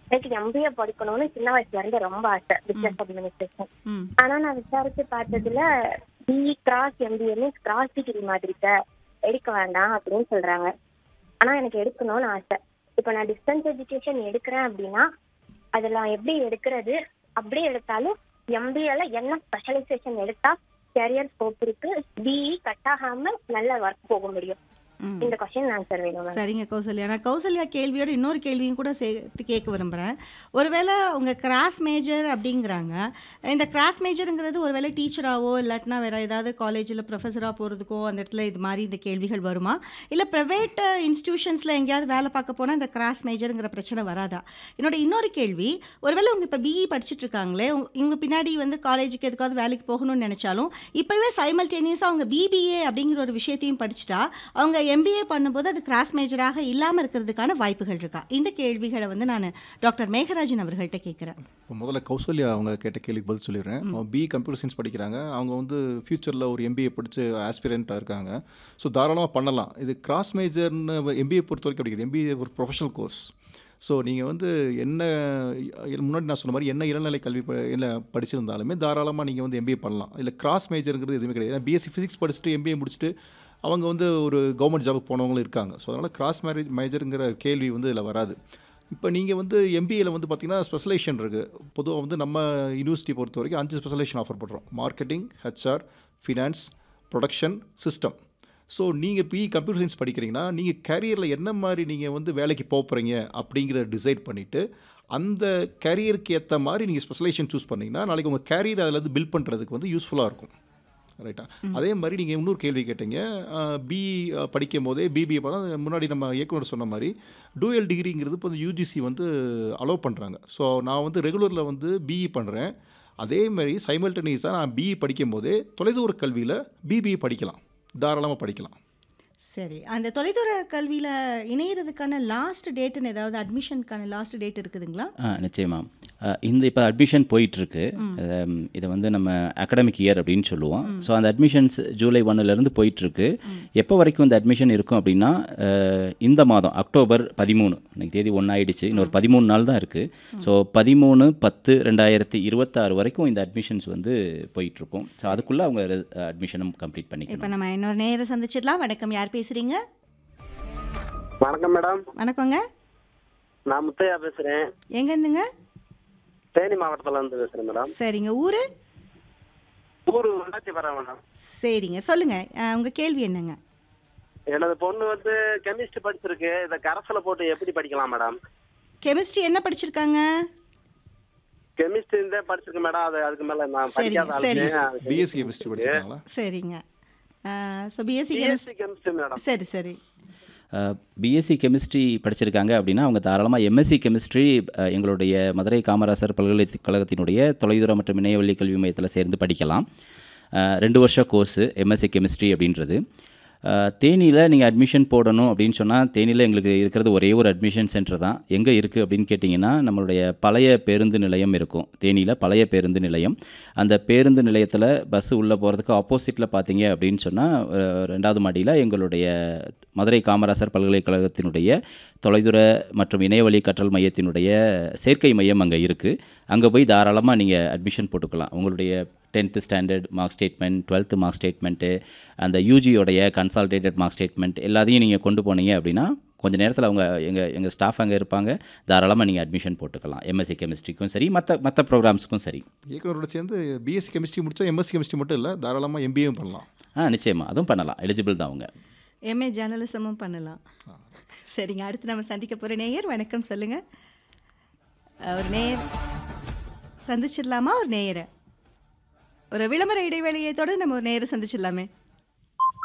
எனக்கு எம்பிஏ படிக்கணும்னு சின்ன வயசுல இருந்து ரொம்ப ஆசை பிசினஸ் அட்மினிஸ்ட்ரேஷன் ம் ஆனா நான் விசாரிச்சு பார்த்ததுல BE cross MBA means cross degree மாதிரி சார் எடுக்க வேண்டாம் அப்படின்னு சொல்றாங்க ஆனா எனக்கு எடுக்கணும்னு ஆசை இப்போ நான் டிஸ்டன்ஸ் எஜுகேஷன் எடுக்கிறேன் அப்படின்னா அதுல எப்படி எடுக்கிறது அப்படியே எடுத்தாலும் எம்பிஏல என்ன ஸ்பெஷலைசேஷன் எடுத்தா கேரியர் ஸ்கோப் இருக்கு பிஇ கட் ஆகாம நல்ல ஒர்க் போக முடியும் ம் இந்த கொஸ்டின் ஆன்சர் வேணும் மேம் சரிங்க கௌசல்யா நான் கௌசல்யா கேள்வியோட இன்னொரு கேள்வியும் கூட சேர்த்து கேட்க விரும்புகிறேன் ஒருவேளை அவங்க கிராஸ் மேஜர் அப்படிங்கிறாங்க இந்த கிராஸ் மேஜருங்கிறது ஒருவேளை டீச்சராகவோ இல்லாட்டினா வேறு ஏதாவது காலேஜில் ப்ரொஃபஸராக போகிறதுக்கோ அந்த இடத்துல இது மாதிரி இந்த கேள்விகள் வருமா இல்லை ப்ரைவேட் இன்ஸ்டிடியூஷன்ஸில் எங்கேயாவது வேலை பார்க்க போனால் இந்த கிராஸ் மேஜருங்கிற பிரச்சனை வராதா என்னோட இன்னொரு கேள்வி ஒருவேளை அவங்க இப்போ பிஇ படிச்சுட்டு இருக்காங்களே உங்க- இவங்க பின்னாடி வந்து காலேஜுக்கு எதுக்காவது வேலைக்கு போகணும்னு நினச்சாலும் இப்போவே சைமல்டேனியஸாக அவங்க பிபிஏ அப்படிங்கிற ஒரு விஷயத்தையும் படிச்சுட்டா அவங்க எம்பிஏ பண்ணும்போது அது கிராஸ் மேஜராக இல்லாமல் இருக்கிறதுக்கான வாய்ப்புகள் இருக்கா இந்த கேள்விகளை வந்து நான் டாக்டர் மேகராஜன் அவர்கள்ட்ட கேட்குறேன் இப்போ முதல்ல கௌசல்யா அவங்க கேட்ட கேள்விக்கு பதில் சொல்லிடுறேன் அவங்க பி கம்ப்யூட்டர் சயின்ஸ் படிக்கிறாங்க அவங்க வந்து ஃப்யூச்சரில் ஒரு எம்பிஏ படித்து ஆஸ்பிரண்ட்டாக இருக்காங்க ஸோ தாராளமாக பண்ணலாம் இது கிராஸ் மேஜர்னு எம்பிஏ பொறுத்த வரைக்கும் கிடைக்குது எம்பிஏ ஒரு ப்ரொஃபஷனல் கோர்ஸ் ஸோ நீங்கள் வந்து என்ன முன்னாடி நான் சொன்ன மாதிரி என்ன இளநிலை கல்வி ப- இல்லை படிச்சிருந்தாலுமே தாராளமாக நீங்கள் வந்து எம்பிஏ பண்ணலாம் இல்லை கிராஸ் மேஜருங்கிறது எதுவுமே கிடையாது ஏன்னா பிஎஸ்சி ஃபிசிக்ஸ் படிச்சுட்டு எம்பிஏ முடிச்சுட்டு அவங்க வந்து ஒரு கவர்மெண்ட் ஜாபுக்கு போனவங்களும் இருக்காங்க ஸோ அதனால் கிராஸ் மேரேஜ் மேஜருங்கிற கேள்வி வந்து இதில் வராது இப்போ நீங்கள் வந்து எம்பிஏல வந்து பார்த்தீங்கன்னா ஸ்பெஷலைசேஷன் இருக்குது பொதுவாக வந்து நம்ம யூனிவர்சிட்டி பொறுத்த வரைக்கும் அஞ்சு ஸ்பெஷலைசேஷன் ஆஃபர் பண்ணுறோம் marketing HR finance production system so நீங்கள் பிஇ கம்ப்யூட்டர் சயின்ஸ் படிக்கிறீங்கன்னா நீங்கள் கேரியரில் என்ன மாதிரி நீங்கள் வந்து வேலைக்கு போக போகிறீங்க அப்படிங்கிறத டிசைட் பண்ணிவிட்டு அந்த கேரியருக்கு ஏற்ற மாதிரி நீங்கள் ஸ்பெஷலைசேஷன் சூஸ் பண்ணீங்கன்னா நாளைக்கு உங்கள் கேரியர் அதில் வந்து பில்ட் பண்ணுறதுக்கு வந்து யூஸ்ஃபுல்லாக இருக்கும் ரைட்டா அதே மாதிரி நீங்கள் இன்னொரு கேள்வி கேட்டீங்க பி படிக்கும் போதே பிபிஏ பண்ணால் முன்னாடி நம்ம இயக்குனர் சொன்ன மாதிரி டூயல் டிகிரிங்கிறது இப்போ வந்து யூஜிசி வந்து அலோவ் பண்ணுறாங்க ஸோ நான் வந்து ரெகுலரில் வந்து பிஇ பண்ணுறேன் அதே மாதிரி சைமல்டேனியஸாக நான் பிஇ படிக்கும் போதே தொலைதூர கல்வியில் பிபிஏ படிக்கலாம் தாராளமாக படிக்கலாம் சரி அந்த தொலைதூர கல்வியில் இணையறதுக்கான லாஸ்ட் டேட்டுன்னு ஏதாவது அட்மிஷனுக்கான லாஸ்ட் டேட் இருக்குதுங்களா ஆ நிச்சயமா ஆ, இந்த இப்போ அட்மிஷன் போயிட்டுருக்கு இதை வந்து நம்ம அகடமிக் இயர் அப்படின்னு சொல்லுவோம் ஸோ அந்த அட்மிஷன்ஸ் ஜூலை ஒன்னுலேருந்து போயிட்டுருக்கு எப்போ வரைக்கும் இந்த அட்மிஷன் இருக்கும் அப்படின்னா ஆ, இந்த மாதம் அக்டோபர் பதிமூணு இன்னைக்கு தேதி ஒன்று ஆயிடுச்சு இன்னொரு பதிமூணு நாள் தான் இருக்குது ஸோ பதிமூணு பத்து ரெண்டாயிரத்தி இருபத்தாறு வரைக்கும் இந்த அட்மிஷன்ஸ் வந்து போயிட்டுருக்கும் ஸோ அதுக்குள்ளே அவங்க அட்மிஷனும் கம்ப்ளீட் பண்ணிக்கணும் இப்போ நம்ம இன்னொரு நேரம் சந்திச்சிடலாம் வணக்கம் யார் பேசுகிறீங்க வணக்கம் மேடம் வணக்கங்க நான் முத்தையா பேசுறேன் எங்க இருந்துங்க தேனி மாவட்டத்துல இருந்து பேசுறேன் மேடம் சரிங்க ஊர் ஊரு வண்டாச்சி வரேன் மேடம் சரிங்க சொல்லுங்க அஹ், உங்க கேள்வி என்னங்க எனது பொண்ணு வந்து கெமிஸ்ட்ரி படிச்சிருக்கு இதை கரஸ்ல போட்டு எப்படி படிக்கலாம் மேடம் கெமிஸ்ட்ரி என்ன படிச்சிருக்காங்க கெமிஸ்ட்ரி இருந்தே படிச்சிருக்கு மேடம் அது அதுக்கு மேல நான் சரிங்க, படிக்காத சரி. ஆளுங்க பிஎஸ்சி கெமிஸ்ட்ரி படிச்சிருக்காங்களா சரிங்க so BSc chemistry BSc chemistry madam சரி சரி பிஎஸ்சி கெமிஸ்ட்ரி படிச்சிருக்காங்க அப்படின்னா அவங்க தாராளமாக எம்எஸ்சி கெமிஸ்ட்ரி எங்களுடைய மதுரை காமராசர் பல்கலைக்கழகத்தினுடைய தொலைதூர மற்றும் இணையவழி கல்வி மையத்தில் சேர்ந்து படிக்கலாம் அஹ், ரெண்டு வருஷம் கோர்ஸு எம்எஸ்சி கெமிஸ்ட்ரி அப்படின்றது தேனியில் நீங்கள் அட்மிஷன் போடணும் அப்படின்னு சொன்னால் தேனியில் எங்களுக்கு இருக்கிறது ஒரே ஒரு அட்மிஷன் சென்டர் தான் எங்கே இருக்குது அப்படின்னு கேட்டிங்கன்னா நம்மளுடைய பழைய பேருந்து நிலையம் இருக்கும் தேனியில் பழைய பேருந்து நிலையம் அந்த பேருந்து நிலையத்தில் பஸ்ஸு உள்ளே போகிறதுக்கு ஆப்போசிட்டில் பார்த்தீங்க அப்படின்னு சொன்னால் ரெண்டாவது மாடியில் எங்களுடைய மதுரை காமராசர் பல்கலைக்கழகத்தினுடைய தொலைதூர மற்றும் இணையவழி கற்றல் மையத்தினுடைய சேர்க்கை மையம் அங்கே இருக்குது அங்கே போய் தாராளமாக நீங்கள் அட்மிஷன் போட்டுக்கலாம் உங்களுடைய tenth standard mark statement twelfth mark statement அந்த யூஜியோடைய கன்சால்டேட்டட் மார்க் ஸ்டேட்மெண்ட் எல்லாத்தையும் நீங்கள் கொண்டு போனீங்க அப்படின்னா கொஞ்ச நேரத்தில் அவங்க எங்கள் எங்கள் ஸ்டாஃப் அங்கே இருப்பாங்க தாராளமாக நீங்கள் அட்மிஷன் போட்டுக்கலாம் எம்எஸ்சி கெமிஸ்ட்ரிக்கும் சரி மற்ற மற்ற ப்ரோக்ராம்ஸுக்கும் சரி இயக்குனரோட சேர்ந்து பிஎஸ்சி கெமிஸ்ட்ரி முடிச்சா எம்எஸ்சி கெமிஸ்ட்ரி மட்டும் இல்லை தாராளமாக எம்பிஏவும் பண்ணலாம் ஆ நிச்சயமாக அதுவும் பண்ணலாம் எலிஜிபிள் தான் அவங்க எம்ஏ ஜேர்னலிசமும் பண்ணலாம் சரிங்க அடுத்து நம்ம சந்திக்க போகிற நேயர் வணக்கம் சொல்லுங்க அஹ், ஒரு நேயர் சந்திச்சிடலாமா ஒரு நேயரை ஒரு விளம்பர இடைவேளையை தொடர்ந்து நம்ம ஒரு நேயரை சந்திச்சிடலாமே